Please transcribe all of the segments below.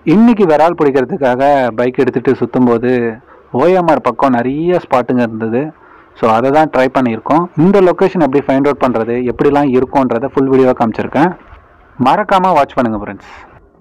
இன்னைக்கு விரால் பிடிக்கிறதுக்காக பைக் எடுத்துகிட்டு சுற்றும்போது ஓஎம்ஆர் பக்கம் நிறைய ஸ்பாட்டுங்க இருந்தது ஸோ அதை தான் ட்ரை பண்ணியிருக்கோம் இந்த லொக்கேஷன் எப்படி ஃபைண்ட் அவுட் பண்ணுறது எப்படிலாம் இருக்கும்ன்றதை ஃபுல் வீடியோவாக காமிச்சிருக்கேன் மறக்காமல் வாட்ச் பண்ணுங்கள் ஃப்ரெண்ட்ஸ்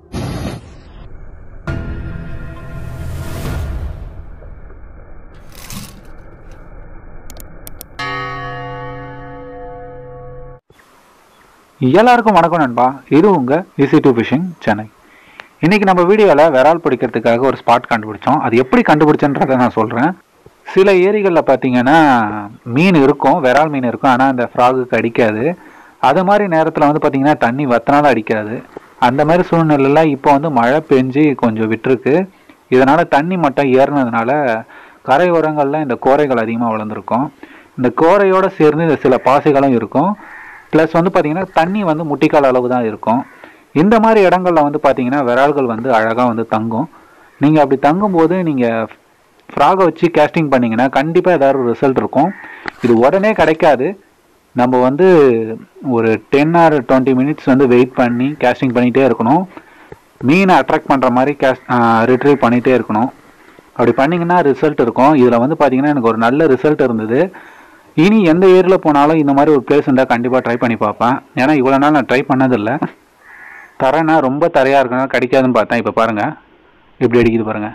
எல்லாருக்கும் வணக்கம் நண்பா இது உங்கள் ஈஸி டு ஃபிஷிங் சென்னை இன்னைக்கு நம்ம வீடியோவில் விரால் பிடிக்கிறதுக்காக ஒரு ஸ்பாட் கண்டுபிடிச்சோம் அது எப்படி கண்டுபிடிச்சன்றதை நான் சொல்கிறேன் சில ஏரிகளில் பார்த்தீங்கன்னா மீன் இருக்கும் விரால் மீன் இருக்கும் ஆனால் அந்த ஃப்ராகுக்கு அடிக்காது அது மாதிரி நேரத்தில் வந்து பார்த்தீங்கன்னா தண்ணி வத்தினாலும் அடிக்காது அந்த மாதிரி சூழ்நிலையில் இப்போ வந்து மழை பெஞ்சு கொஞ்சம் விட்டுருக்கு இதனால் தண்ணி மட்டம் ஏறினதுனால கரை ஓரங்களில் இந்த கோரைகள் அதிகமாக வளர்ந்துருக்கும் இந்த கோரையோடு சேர்ந்து இந்த சில பாசைகளும் இருக்கும் ப்ளஸ் வந்து பார்த்தீங்கன்னா தண்ணி வந்து முட்டிக்கால் அளவு தான் இருக்கும் இந்த மாதிரி இடங்கள்ல வந்து பார்த்தீங்கன்னா விரால்கள் வந்து அழகாக வந்து தங்கும் நீங்கள் அப்படி தங்கும்போது நீங்கள் ஃப்ராகை வச்சு கேஸ்டிங் பண்ணீங்கன்னா கண்டிப்பாக ஏதாவது ஒரு ரிசல்ட் இருக்கும் இது உடனே கிடைக்காது நம்ம வந்து ஒரு டென் ஆர் டுவெண்ட்டி மினிட்ஸ் வந்து வெயிட் பண்ணி கேஸ்டிங் பண்ணிகிட்டே இருக்கணும் மீனை அட்ராக்ட் பண்ணுற மாதிரி கேஸ் ரிட்ரீவ் பண்ணிகிட்டே இருக்கணும் அப்படி பண்ணிங்கன்னா ரிசல்ட் இருக்கும் இதில் வந்து பார்த்தீங்கன்னா எனக்கு ஒரு நல்ல ரிசல்ட் இருந்தது இனி எந்த ஏரியில் போனாலும் இந்த மாதிரி ஒரு பிளேஸ் இருந்தால் கண்டிப்பாக ட்ரை பண்ணி பார்ப்பேன் ஏன்னா இவ்வளோ நாள் நான் ட்ரை பண்ணதில்லை தரேன்னா ரொம்ப தரையாக இருக்குன்னா கிடைக்காதுன்னு பார்த்தேன் இப்போ பாருங்கள் எப்படி அடிக்குது பாருங்கள்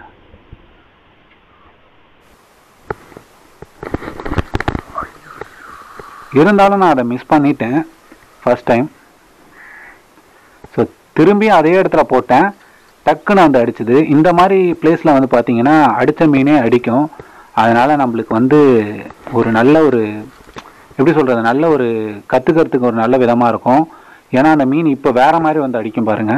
இருந்தாலும் நான் அதை மிஸ் பண்ணிட்டேன் ஃபர்ஸ்ட் டைம் ஸோ திரும்பியும் அதே இடத்துல போட்டேன் டக்குன்னு வந்து அடிச்சுது இந்த மாதிரி பிளேஸில் வந்து பார்த்தீங்கன்னா அடித்த மீனே அடிக்கும் அதனால் நம்மளுக்கு வந்து ஒரு நல்ல ஒரு எப்படி சொல்கிறது நல்ல ஒரு கற்றுக்கிறதுக்கு ஒரு நல்ல விதமாக இருக்கும் ஏன்னா அந்த மீன் இப்போ வேற மாதிரி வந்து அடிக்கும் பாருங்க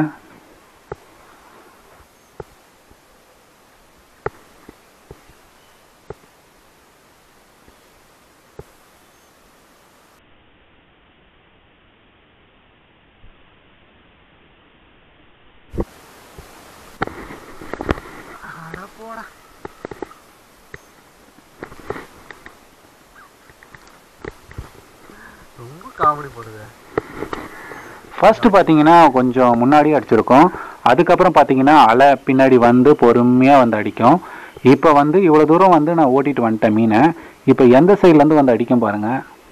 ரொம்ப காமெடி போடுது ஃபர்ஸ்ட் பார்த்தீங்கன்னா கொஞ்சம் முன்னாடி அடிச்சிருக்கோம் அதுக்கப்புறம் பார்த்தீங்கன்னா அலை பின்னாடி வந்து பொறுமையாக வந்து அடிக்கும் இப்போ வந்து இவ்வளோ தூரம் வந்து நான் ஓட்டிட்டு வந்துட்டேன் மீனை இப்போ எந்த சைட்லேருந்து வந்து அடிக்கும் பாருங்க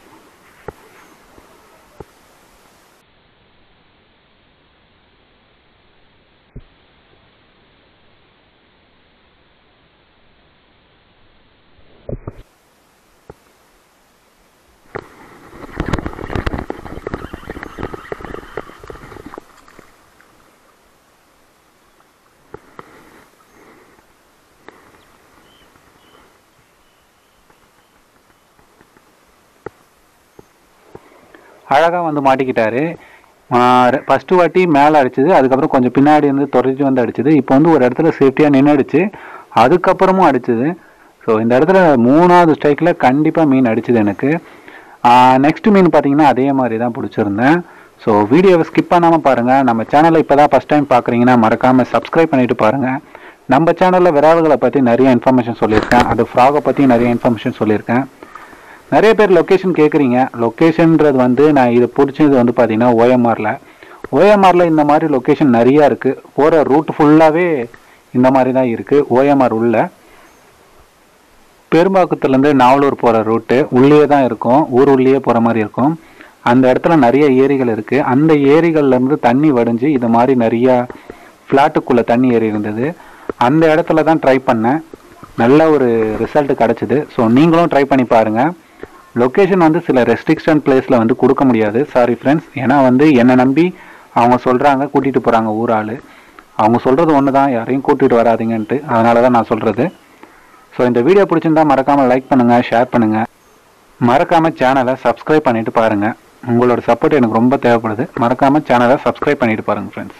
அழகாக வந்து மாட்டிக்கிட்டாரு ஃபஸ்ட்டு வாட்டி மேலே அடிச்சது அதுக்கப்புறம் கொஞ்சம் பின்னாடி இருந்து தொடர்ச்சி வந்து அடிச்சது இப்போ வந்து ஒரு இடத்துல சேஃப்டியாக நின்றுடுச்சு அதுக்கப்புறமும் அடிச்சது ஸோ இந்த இடத்துல மூணாவது ஸ்ட்ரைக்கில் கண்டிப்பாக மீன் அடிச்சது எனக்கு நெக்ஸ்ட் மீன் பார்த்தீங்கன்னா அதே மாதிரி தான் பிடிச்சிருந்தேன் ஸோ வீடியோவை ஸ்கிப் பண்ணாமல் பாருங்கள் நம்ம சேனலை இப்போ தான் ஃபஸ்ட் டைம் பார்க்குறீங்கன்னா மறக்காமல் சப்ஸ்கிரைப் பண்ணிட்டு பாருங்கள் நம்ம சேனலில் விரால்களை பற்றி நிறைய இன்ஃபர்மேஷன் சொல்லியிருக்கேன் அது ஃப்ராகை பற்றி நிறைய இன்ஃபர்மேஷன் சொல்லியிருக்கேன் நிறைய பேர் லொக்கேஷன் கேட்குறீங்க லொக்கேஷன்ன்றது வந்து நான் இது பிடிச்சது வந்து பார்த்தீங்கன்னா ஓஎம்ஆரில் ஓஎம்ஆரில் இந்த மாதிரி லொக்கேஷன் நிறையா இருக்குது போகிற ரூட் ஃபுல்லாகவே இந்த மாதிரி தான் இருக்குது ஓஎம்ஆர் உள்ள பெரும்பாக்கத்துலேருந்து நாவலூர் போகிற ரூட்டு உள்ளே தான் இருக்கும் ஊர் உள்ளேயே போகிற மாதிரி இருக்கும் அந்த இடத்துல நிறைய ஏரிகள் இருக்குது அந்த ஏரிகள்லேருந்து தண்ணி வடிஞ்சு இது மாதிரி நிறையா ஃப்ளாட்டுக்குள்ளே தண்ணி ஏறி இருந்தது அந்த இடத்துல தான் ட்ரை பண்ணேன் நல்ல ஒரு ரிசல்ட் கிடச்சிது ஸோ நீங்களும் ட்ரை பண்ணி பாருங்கள் லொக்கேஷன் வந்து சில ரெஸ்ட்ரிக்ஷன் பிளேஸில் வந்து கொடுக்க முடியாது சாரி ஃப்ரெண்ட்ஸ் ஏன்னா வந்து என்னை நம்பி அவங்க சொல்கிறாங்க கூட்டிகிட்டு போகிறாங்க ஊர் ஆள் அவங்க சொல்கிறது ஒன்று தான் யாரையும் கூட்டிகிட்டு வராதீங்கன்ட்டு அதனால தான் நான் சொல்கிறது ஸோ இந்த வீடியோ பிடிச்சிருந்தா மறக்காமல் லைக் பண்ணுங்கள் ஷேர் பண்ணுங்கள் மறக்காமல் சேனலை சப்ஸ்கிரைப் பண்ணிட்டு பாருங்கள் உங்களோட சப்போர்ட் எனக்கு ரொம்ப தேவைப்படுது மறக்காமல் சேனலை சப்ஸ்கிரைப் பண்ணிட்டு பாருங்கள் ஃப்ரெண்ட்ஸ்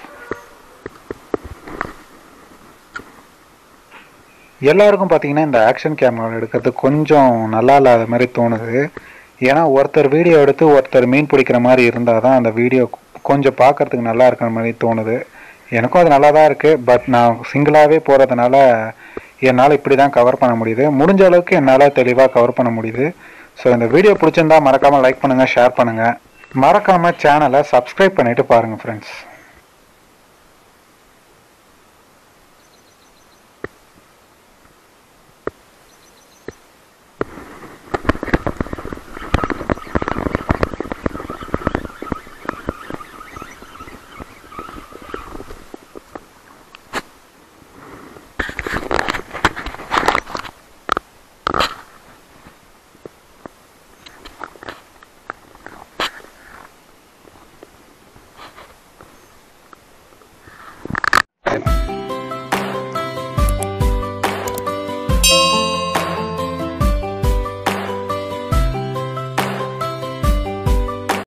எல்லாருக்கும் பார்த்தீங்கன்னா இந்த ஆக்ஷன் கேமரா எடுக்கிறது கொஞ்சம் நல்லா இல்லாத மாதிரி தோணுது ஏன்னா ஒருத்தர் வீடியோ எடுத்து ஒருத்தர் மீன் பிடிக்கிற மாதிரி இருந்தால் தான் அந்த வீடியோ கொஞ்சம் பார்க்கறதுக்கு நல்லா இருக்கிற மாதிரி தோணுது எனக்கும் அது நல்லா தான் இருக்குது பட் நான் சிங்கிளாகவே போகிறதுனால என்னால் இப்படி தான் கவர் பண்ண முடியுது முடிஞ்ச அளவுக்கு என்னால் தெளிவாக கவர் பண்ண முடியுது ஸோ இந்த வீடியோ பிடிச்சிருந்தா மறக்காமல் லைக் பண்ணுங்கள் ஷேர் பண்ணுங்கள் மறக்காமல் சேனலை சப்ஸ்கிரைப் பண்ணிவிட்டு பாருங்கள் ஃப்ரெண்ட்ஸ்